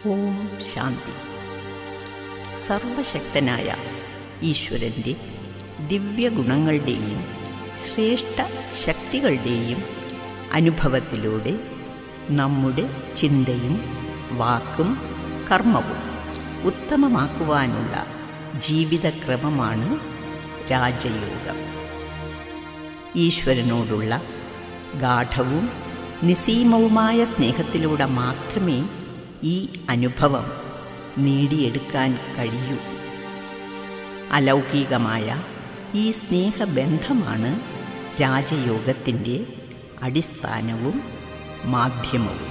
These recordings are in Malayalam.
ഓം ശാന്തി സർവശക്തനായ ഈശ്വരൻ്റെ ദിവ്യഗുണങ്ങളുടെയും ശ്രേഷ്ഠ ശക്തികളുടെയും അനുഭവത്തിലൂടെ നമ്മുടെ ചിന്തയും വാക്കും കർമ്മവും ഉത്തമമാക്കുവാനുള്ള ജീവിതക്രമമാണ് രാജയോഗം ഈശ്വരനോടുള്ള ഗാഠവും നിസീമവുമായ സ്നേഹത്തിലൂടെ മാത്രമേ ഈ അനുഭവം നേടിയെടുക്കാൻ കഴിയൂ അലൗകികമായ ഈ സ്നേഹബന്ധമാണ് രാജയോഗത്തിൻ്റെ അടിസ്ഥാനവും മാധ്യമവും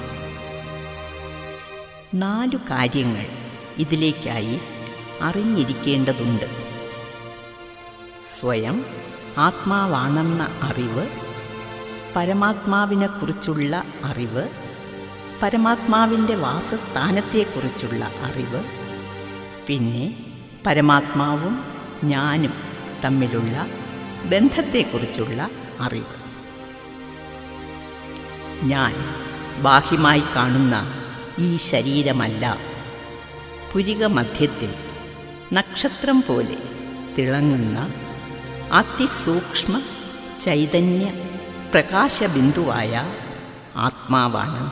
നാലു കാര്യങ്ങൾ ഇതിലേക്കായി അറിഞ്ഞിരിക്കേണ്ടതുണ്ട് സ്വയം ആത്മാവാണെന്ന അറിവ് പരമാത്മാവിനെക്കുറിച്ചുള്ള അറിവ് പരമാത്മാവിൻ്റെ വാസസ്ഥാനത്തെക്കുറിച്ചുള്ള അറിവ് പിന്നെ പരമാത്മാവും ഞാനും തമ്മിലുള്ള ബന്ധത്തെക്കുറിച്ചുള്ള അറിവ് ഞാൻ ബാഹ്യമായി കാണുന്ന ഈ ശരീരമല്ല പുരിക മധ്യത്തിൽ നക്ഷത്രം പോലെ തിളങ്ങുന്ന അതിസൂക്ഷ്മ ചൈതന്യ പ്രകാശബിന്ദുവായ ആത്മാവാണ്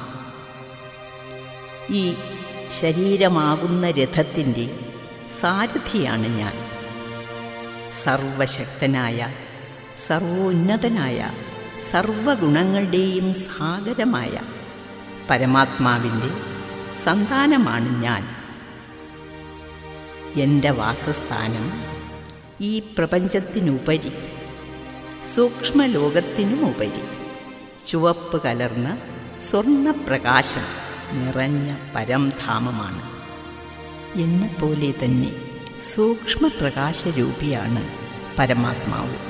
ഈ ശരീരമാകുന്ന രഥത്തിൻ്റെ സാരഥിയാണ് ഞാൻ സർവശക്തനായ സർവോന്നതനായ സർവഗുണങ്ങളുടെയും സാഗരമായ പരമാത്മാവിൻ്റെ സന്താനമാണ് ഞാൻ എൻ്റെ വാസസ്ഥാനം ഈ പ്രപഞ്ചത്തിനുപരി സൂക്ഷ്മലോകത്തിനുമുപരി ചുവപ്പ് കലർന്ന സ്വർണപ്രകാശം നിറഞ്ഞ പരംധാമമാണ് എന്നെപ്പോലെ തന്നെ സൂക്ഷ്മപ്രകാശരൂപിയാണ് പരമാത്മാവ്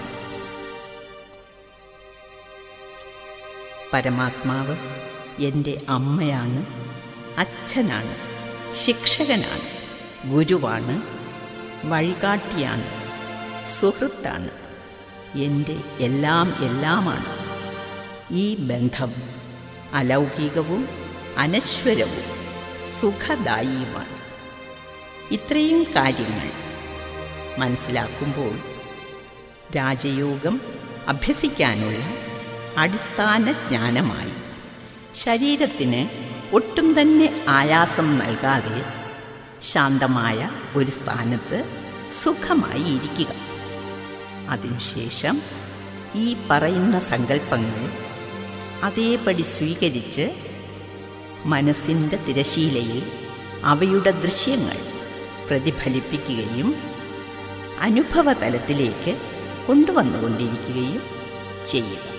പരമാത്മാവ് എൻ്റെ അമ്മയാണ് അച്ഛനാണ് ശിക്ഷകനാണ് ഗുരുവാണ് വഴികാട്ടിയാണ് സുഹൃത്താണ് എൻ്റെ എല്ലാം എല്ലാമാണ് ഈ ബന്ധം അലൗകികവും അനശ്വരവും സുഖദായിയുമാണ് ഇത്രയും കാര്യങ്ങൾ മനസ്സിലാക്കുമ്പോൾ രാജയോഗം അഭ്യസിക്കാനുള്ള അടിസ്ഥാന ജ്ഞാനമായി ശരീരത്തിന് ഒട്ടും തന്നെ ആയാസം നൽകാതെ ശാന്തമായ ഒരു സ്ഥാനത്ത് സുഖമായി ഇരിക്കുക അതിനുശേഷം ഈ പറയുന്ന സങ്കല്പങ്ങൾ അതേപടി സ്വീകരിച്ച് മനസ്സിൻ്റെ തിരശീലയിൽ അവയുടെ ദൃശ്യങ്ങൾ പ്രതിഫലിപ്പിക്കുകയും അനുഭവതലത്തിലേക്ക് കൊണ്ടുവന്നുകൊണ്ടിരിക്കുകയും ചെയ്യുക